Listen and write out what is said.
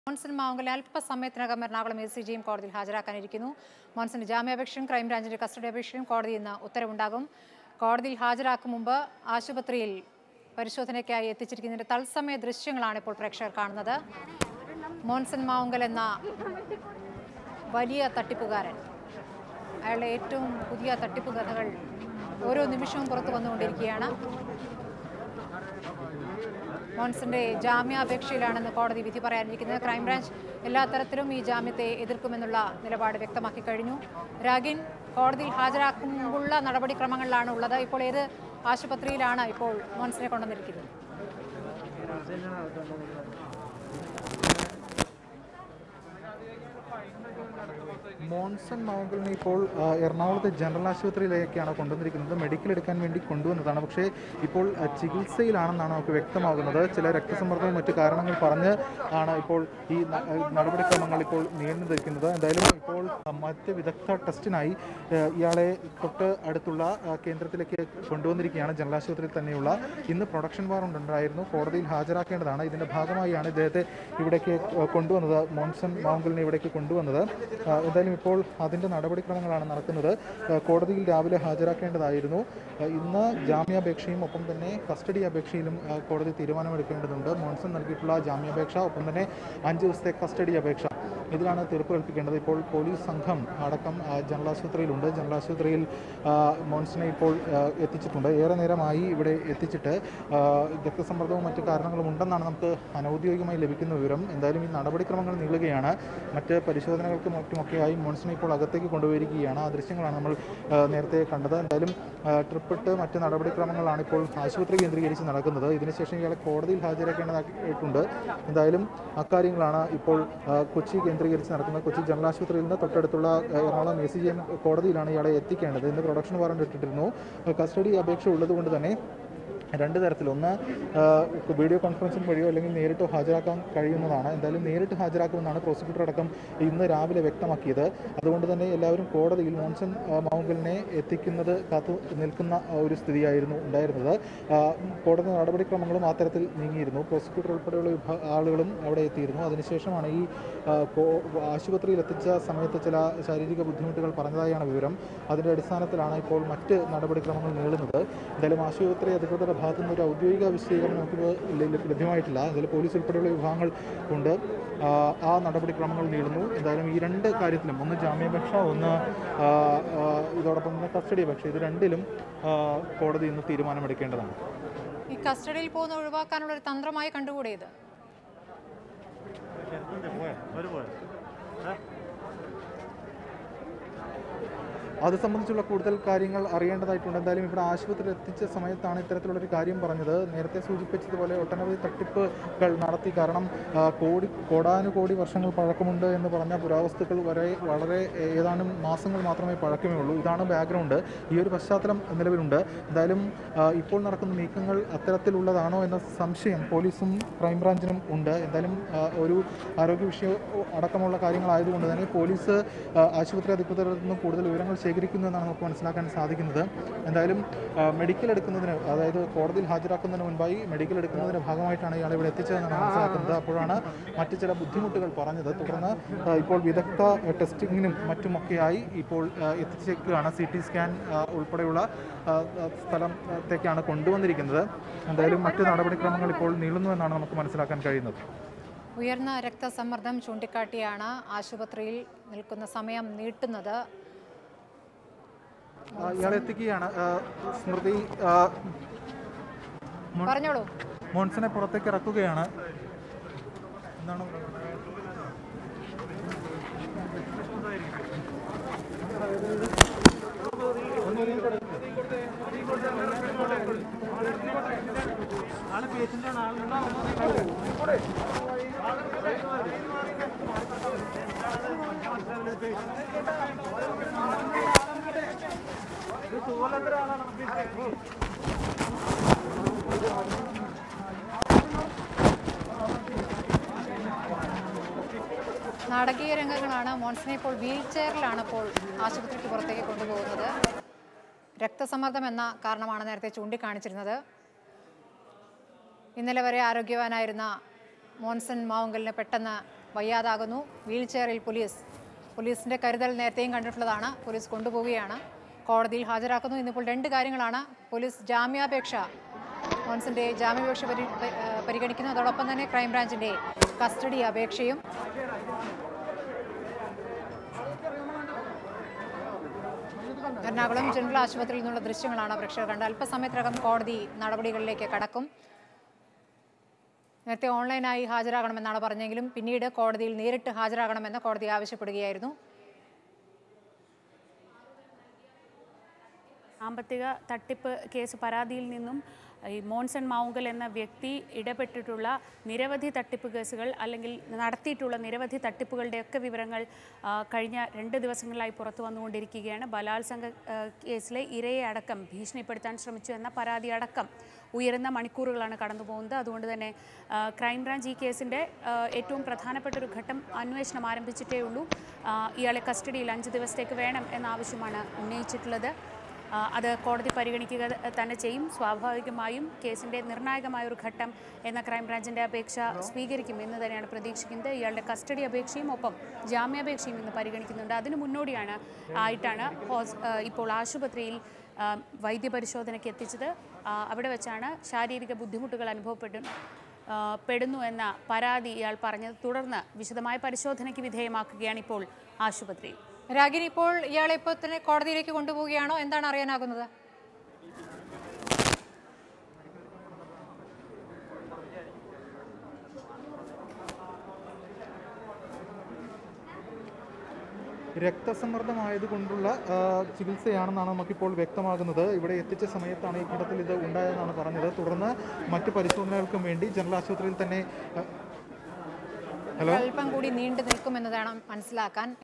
മോൻസൺ മാവുങ്കലിനെ അല്പസമയത്തിനകം Ernakulam A C ജിയും കോടതിയിൽ ഹാജരാക്കാനിരിക്കുന്നു മോൻസന്റെ ജാമ്യാപേക്ഷയും ക്രൈംബ്രാഞ്ചിന്റെ കസ്റ്റഡി അപേക്ഷയും കോടതിയിൽ നിന്ന് ഉത്തരവുണ്ടാകും കോടതിയിൽ ഹാജരാക്കും മുമ്പ് ആശുപത്രിയിൽ പരിശോധനയ്ക്കായി എത്തിച്ചിരിക്കുന്നതിന്റെ തത്സമയ ദൃശ്യങ്ങളാണ് ഇപ്പോൾ പ്രേക്ഷകർ കാണുന്നത് മോൻസൺ മാവുങ്കൽ എന്ന വലിയ തട്ടിപ്പുകാരൻ അയാളുടെ ഏറ്റവും പുതിയ തട്ടിപ്പ് കഥകൾ ഓരോ നിമിഷവും പുറത്തു വന്നുകൊണ്ടിരിക്കുകയാണ് മോൻസന്റെ ജാമ്യാപേക്ഷയിലാണെന്ന് കോടതി വിധി പറയാനിരിക്കുന്നത് ക്രൈംബ്രാഞ്ച് എല്ലാ തരത്തിലും ഈ ജാമ്യത്തെ എതിർക്കുമെന്നുള്ള നിലപാട് വ്യക്തമാക്കി കഴിഞ്ഞു രാഗിൻ കോടതിയിൽ ഹാജരാക്കുമ്പോഴുള്ള നടപടിക്രമങ്ങളിലാണ് ഉള്ളത് ഇപ്പോൾ ഏത് ആശുപത്രിയിലാണ് ഇപ്പോൾ മോൻസിനെ കൊണ്ടുവന്നിരിക്കുന്നത് മോൺസൺ മാവുങ്കലിനെ ഇപ്പോൾ ആ, എറണാകുളത്തെ ജനറൽ ആശുപത്രിയിലേക്കാണ് കൊണ്ടുവന്നിരിക്കുന്നത് മെഡിക്കൽ എടുക്കാൻ വേണ്ടി കൊണ്ടുവന്നതാണ് പക്ഷേ ഇപ്പോൾ ആ, ചികിത്സയിലാണെന്നാണ് നമുക്ക് വ്യക്തമാകുന്നത് ചില രക്തസമ്മർദ്ദവും മറ്റു കാരണങ്ങൾ പറഞ്ഞ് ആണ് ഇപ്പോൾ ഈ ന- ആ, നടപടിക്രമങ്ങൾ ഇപ്പോൾ നീണ്ടു നിൽക്കുന്നത് എന്തായാലും ഇപ്പോൾ ആ, മറ്റ് വിദഗ്ധ ടെസ്റ്റിനായി ആ, ഇയാളെ തൊട്ട് അടുത്തുള്ള ആ, കേന്ദ്രത്തിലേക്ക് കൊണ്ടുവന്നിരിക്കുകയാണ് ജനറൽ ആശുപത്രിയിൽ തന്നെയുള്ള ഇന്ന് പ്രൊഡക്ഷൻ വാറണ്ട് ഉണ്ടായിരുന്നു കോടതിയിൽ ഹാജരാക്കേണ്ടതാണ് ഇതിന്റെ ഭാഗമായാണ് ഇദ്ദേഹത്തെ ഇവിടേക്ക് ആ, കൊണ്ടുവന്നത് മോൺസൺ മാവുങ്കലിനെ ഇവിടേക്ക് കൊണ്ടുവന്നത് ആ, എന്തായാലും ഇപ്പോൾ അതിന്റെ നടപടിക്രമങ്ങളാണ് നടക്കുന്നത് ആ, കോടതിയിൽ രാവിലെ ഹാജരാക്കേണ്ടതായിരുന്നു ആ, ഇന്ന് ജാമ്യാപേക്ഷയും ഒപ്പം തന്നെ കസ്റ്റഡി അപേക്ഷയിലും ആ, കോടതി തീരുമാനമെടുക്കേണ്ടതുണ്ട് മോൺസൺ നൽകിയിട്ടുള്ള ജാമ്യാപേക്ഷ ഒപ്പം തന്നെ അഞ്ച് ദിവസത്തെ കസ്റ്റഡി അപേക്ഷ ഇതിലാണ് തീർപ്പ് കൽപ്പിക്കേണ്ടത് ഇപ്പോൾ പോലീസ് സംഘം അടക്കം ആ, ജനറൽ ആശുപത്രിയിലുണ്ട് ജനറൽ ആശുപത്രിയിൽ ആ, മോൺസിനെ ഇപ്പോൾ ആ, എത്തിച്ചിട്ടുണ്ട് ഏറെ നേരമായി ഇവിടെ എത്തിച്ചിട്ട് ആ, രക്തസമ്മർദ്ദവും മറ്റു കാരണങ്ങളും ഉണ്ടെന്നാണ് നമുക്ക് അനൗദ്യോഗികമായി ലഭിക്കുന്ന വിവരം എന്തായാലും ഈ നടപടിക്രമങ്ങൾ നീളുകയാണ് മറ്റ് പരിശോധനകൾക്കും മറ്റുമൊക്കെയായി മോൺസിനെ ഇപ്പോൾ അകത്തേക്ക് കൊണ്ടുപോയിരിക്കുകയാണ് ആ ദൃശ്യങ്ങളാണ് നമ്മൾ ആ, നേരത്തെ കണ്ടത് എന്തായാലും ആ, ട്രിപ്പിട്ട് മറ്റ് നടപടിക്രമങ്ങളാണ് ഇപ്പോൾ ആശുപത്രി കേന്ദ്രീകരിച്ച് നടക്കുന്നത് ഇതിനുശേഷം ഇയാളെ കോടതിയിൽ ഹാജരാക്കേണ്ടതായിട്ടുണ്ട് എന്തായാലും അക്കാര്യങ്ങളാണ് ഇപ്പോൾ ആ, കൊച്ചി കേന്ദ്രീകരിച്ച് നടക്കുന്നത് കൊച്ചി ജനറൽ ആശുപത്രിയിൽ നിന്ന് തൊട്ടടുത്തുള്ള ആ, Ernakulam A C G M കോടതിയിലാണ് ഇയാളെ എത്തിക്കേണ്ടത് ഇന്ന് പ്രൊഡക്ഷൻ വാറണ്ട് ഇട്ടിട്ടിരുന്നു കസ്റ്റഡി അപേക്ഷ ഉള്ളതുകൊണ്ട് തന്നെ രണ്ട് തരത്തിൽ ഒന്ന് ആ, വീഡിയോ കോൺഫറൻസിംഗ് വഴിയോ അല്ലെങ്കിൽ നേരിട്ടോ ഹാജരാക്കാൻ കഴിയുന്നതാണ് എന്തായാലും നേരിട്ട് ഹാജരാക്കുമെന്നാണ് പ്രോസിക്യൂട്ടർ അടക്കം ഇന്ന് രാവിലെ വ്യക്തമാക്കിയത് അതുകൊണ്ട് തന്നെ എല്ലാവരും കോടതിയിൽ മോൺസൺ ആ, മാവുങ്കലിനെ എത്തിക്കുന്നത് കാത്തു നിൽക്കുന്ന ആ ഒരു സ്ഥിതിയായിരുന്നു ഉണ്ടായിരുന്നത് ആ, കോടതി നടപടിക്രമങ്ങളും ആ തരത്തിൽ നീങ്ങിയിരുന്നു പ്രോസിക്യൂട്ടർ ഉൾപ്പെടെയുള്ള വിഭാ ആളുകളും അവിടെ എത്തിയിരുന്നു അതിനുശേഷമാണ് ഈ ആ, കോ- ആശുപത്രിയിൽ എത്തിച്ച സമയത്ത് ചില ശാരീരിക ബുദ്ധിമുട്ടുകൾ പറഞ്ഞതായാണ് വിവരം അതിൻ്റെ അടിസ്ഥാനത്തിലാണ് ഇപ്പോൾ മറ്റ് നടപടിക്രമങ്ങൾ നീളുന്നത് എന്തായാലും ആശുപത്രി അധികൃതരുടെ ഭാഗത്തു നിന്ന് ഒരു ഔദ്യോഗിക വിശദീകരണം നമുക്ക് ലഭ്യ- ലഭ്യമായിട്ടില്ല അതിൽ പോലീസ് ഉൾപ്പെടെയുള്ള വിഭാഗങ്ങൾ ഉണ്ട് ആ, ആ നടപടിക്രമങ്ങൾ നീളുന്നു എന്തായാലും ഈ രണ്ട് കാര്യത്തിലും ഒന്ന് ജാമ്യാപേക്ഷ ഒന്ന് ആ, ആ, ഇതോടൊപ്പം തന്നെ കസ്റ്റഡി അപേക്ഷ ഇത് രണ്ടിലും ആ, കോടതി ഇന്ന് തീരുമാനമെടുക്കേണ്ടതാണ് ഈ കസ്റ്റഡിയിൽ പോകുന്ന ഒഴിവാക്കാനുള്ള ഒരു തന്ത്രമായി കണ്ടുകൂടെ ഇത് അത് സംബന്ധിച്ചുള്ള കൂടുതൽ കാര്യങ്ങൾ അറിയേണ്ടതായിട്ടുണ്ട് എന്തായാലും ഇവിടെ ആശുപത്രിയിൽ എത്തിച്ച സമയത്താണ് ഇത്തരത്തിലുള്ളൊരു കാര്യം പറഞ്ഞത് നേരത്തെ സൂചിപ്പിച്ചതുപോലെ ഒട്ടനവധി തട്ടിപ്പുകൾ നടത്തി കാരണം ആ, കോടി കോടാനുകോടി വർഷങ്ങൾ പഴക്കമുണ്ട് എന്ന് പറഞ്ഞ പുരാവസ്തുക്കൾ വരെ വളരെ ഏതാനും മാസങ്ങൾ മാത്രമേ പഴക്കമേ ഉള്ളൂ ഇതാണ് ബാക്ക്ഗ്രൗണ്ട് ഈ ഒരു പശ്ചാത്തലം നിലവിലുണ്ട് എന്തായാലും ആ, ഇപ്പോൾ നടക്കുന്ന നീക്കങ്ങൾ അത്തരത്തിലുള്ളതാണോ എന്ന സംശയം പോലീസും ക്രൈംബ്രാഞ്ചിനും ഉണ്ട് എന്തായാലും ആ, ഒരു ആരോഗ്യ വിഷയം അടക്കമുള്ള കാര്യങ്ങളായതുകൊണ്ട് തന്നെ പോലീസ് ആ, ആശുപത്രി അധികൃതരിൽ നിന്ന് കൂടുതൽ വിവരങ്ങൾ ശേഖരിക്കുന്നു എന്നാണ് നമുക്ക് മനസ്സിലാക്കാൻ സാധിക്കുന്നത് എന്തായാലും ആ, മെഡിക്കൽ എടുക്കുന്നതിന് അതായത് കോടതിയിൽ ഹാജരാക്കുന്നതിന് മുൻപായി മെഡിക്കൽ എടുക്കുന്നതിന് ഭാഗമായിട്ടാണ് ഇയാൾ ഇവിടെ എത്തിച്ചതെന്നാണ് മനസ്സിലാക്കുന്നത് അപ്പോഴാണ് മറ്റ് ചില ബുദ്ധിമുട്ടുകൾ പറഞ്ഞത് തുടർന്ന് ആ, ഇപ്പോൾ വിദഗ്ധ ടെസ്റ്റിങ്ങിനും മറ്റുമൊക്കെയായി ഇപ്പോൾ ആ, എത്തിച്ചേക്കുകയാണ് സി ടി സ്കാൻ ആ, ഉൾപ്പെടെയുള്ള ആ, ആ, സ്ഥലത്തേക്കാണ് കൊണ്ടുവന്നിരിക്കുന്നത് എന്തായാലും മറ്റ് നടപടിക്രമങ്ങൾ ഇപ്പോൾ നീളുന്നുവെന്നാണ് നമുക്ക് മനസ്സിലാക്കാൻ കഴിയുന്നത് ഉയർന്ന രക്തസമ്മർദ്ദം ചൂണ്ടിക്കാട്ടിയാണ് ആശുപത്രിയിൽ നിൽക്കുന്ന സമയം നീട്ടുന്നത് ആ, ഇയാളെ എത്തിക്കുകയാണ് ആ, സ്മൃതി ആ, പറഞ്ഞോളൂ മോൺസനെ പുറത്തേക്ക് ഇറക്കുകയാണ് എന്താണ് നാടകീയ രംഗങ്ങളാണ് മോൻസിനെ ഇപ്പോൾ വീൽ ചെയറിലാണ് ഇപ്പോൾ ആശുപത്രിക്ക് പുറത്തേക്ക് കൊണ്ടുപോകുന്നത് രക്തസമ്മർദ്ദം എന്ന കാരണമാണ് നേരത്തെ ചൂണ്ടിക്കാണിച്ചിരുന്നത് ഇന്നലെ വരെ ആരോഗ്യവാനായിരുന്ന മോൻസൺ മാവുങ്കലിന് പെട്ടെന്ന് വയ്യാതാകുന്നു വീൽ ചെയറിൽ പോലീസ് പോലീസിന്റെ കരുതൽ നേരത്തെയും കണ്ടിട്ടുള്ളതാണ് പോലീസ് കൊണ്ടുപോവുകയാണ് കോടതിയിൽ ഹാജരാക്കുന്നു ഇന്നിപ്പോൾ രണ്ട് കാര്യങ്ങളാണ് പോലീസ് ജാമ്യാപേക്ഷ മോൻസിന്റെ ജാമ്യാപേക്ഷ പരി പ- ഏഹ് പരിഗണിക്കുന്നു അതോടൊപ്പം തന്നെ ക്രൈംബ്രാഞ്ചിന്റെ കസ്റ്റഡി അപേക്ഷയും എറണാകുളം ജനറൽ ആശുപത്രിയിൽ നിന്നുള്ള ദൃശ്യങ്ങളാണ് പ്രേക്ഷകർ കണ്ടത് അല്പസമയത്തിനകം കോടതി നടപടികളിലേക്ക് കടക്കും നേരത്തെ ഓൺലൈനായി ഹാജരാകണമെന്നാണ് പറഞ്ഞെങ്കിലും പിന്നീട് കോടതിയിൽ നേരിട്ട് ഹാജരാകണമെന്ന് കോടതി ആവശ്യപ്പെടുകയായിരുന്നു സാമ്പത്തിക തട്ടിപ്പ് കേസ് പരാതിയിൽ നിന്നും ഈ മോൺസൺ മാവുങ്കൽ എന്ന വ്യക്തി ഇടപെട്ടിട്ടുള്ള നിരവധി തട്ടിപ്പ് കേസുകൾ അല്ലെങ്കിൽ നടത്തിയിട്ടുള്ള നിരവധി തട്ടിപ്പുകളുടെയൊക്കെ വിവരങ്ങൾ ആ, കഴിഞ്ഞ രണ്ട് ദിവസങ്ങളായി പുറത്തു വന്നുകൊണ്ടിരിക്കുകയാണ് ബലാത്സംഗ ആ, കേസിലെ ഇരയെ അടക്കം ഭീഷണിപ്പെടുത്താൻ ശ്രമിച്ചു എന്ന പരാതി അടക്കം ഉയരുന്ന മണിക്കൂറുകളാണ് കടന്നു പോകുന്നത് അതുകൊണ്ട് തന്നെ ആ, ക്രൈംബ്രാഞ്ച് ഈ കേസിൻ്റെ ആ, ഏറ്റവും പ്രധാനപ്പെട്ട ഒരു ഘട്ടം അന്വേഷണം ആരംഭിച്ചിട്ടേ ഉള്ളൂ ആ, ഇയാളെ കസ്റ്റഡിയിൽ അഞ്ച് ദിവസത്തേക്ക് വേണം എന്ന ആവശ്യമാണ് ഉന്നയിച്ചിട്ടുള്ളത് ആ, അത് കോടതി പരിഗണിക്കുക തന്നെ ചെയ്യും സ്വാഭാവികമായും കേസിൻ്റെ നിർണായകമായ ഒരു ഘട്ടം എന്ന ക്രൈംബ്രാഞ്ചിൻ്റെ അപേക്ഷ സ്വീകരിക്കും എന്ന് തന്നെയാണ് പ്രതീക്ഷിക്കുന്നത് ഇയാളുടെ കസ്റ്റഡി അപേക്ഷയും ഒപ്പം ജാമ്യാപേക്ഷയും ഇന്ന് പരിഗണിക്കുന്നുണ്ട് അതിന് മുന്നോടിയാണ് ആയിട്ടാണ് ഹോസ് ആ, ഇപ്പോൾ ആശുപത്രിയിൽ ആ, വൈദ്യപരിശോധനയ്ക്ക് എത്തിച്ചത് ആ, അവിടെ വെച്ചാണ് ശാരീരിക ബുദ്ധിമുട്ടുകൾ അനുഭവപ്പെട്ടു ആ, പെടുന്നു എന്ന പരാതി ഇയാൾ പറഞ്ഞത് തുടർന്ന് വിശദമായ പരിശോധനയ്ക്ക് വിധേയമാക്കുകയാണ് ഇപ്പോൾ ആശുപത്രിയിൽ രാഗിനി ഇപ്പോൾ ഇയാളെ ഇപ്പോൾ തന്നെ കോടതിയിലേക്ക് കൊണ്ടുപോവുകയാണോ എന്താണ് അറിയാനാകുന്നത് രക്തസമ്മർദ്ദമായതുകൊണ്ടുള്ള ആ, ചികിത്സയാണെന്നാണ് നമുക്കിപ്പോൾ വ്യക്തമാകുന്നത് ഇവിടെ എത്തിച്ച സമയത്താണ് ഈ ഘട്ടത്തിൽ ഇത് ഉണ്ടായതെന്നാണ് പറഞ്ഞത് തുടർന്ന് മറ്റ് പരിശോധനകൾക്കും വേണ്ടി ജനറൽ ആശുപത്രിയിൽ തന്നെ ആ, ഹലോ അല്പം കൂടി നീണ്ടു നിൽക്കുമെന്നതാണ് മനസ്സിലാക്കാൻ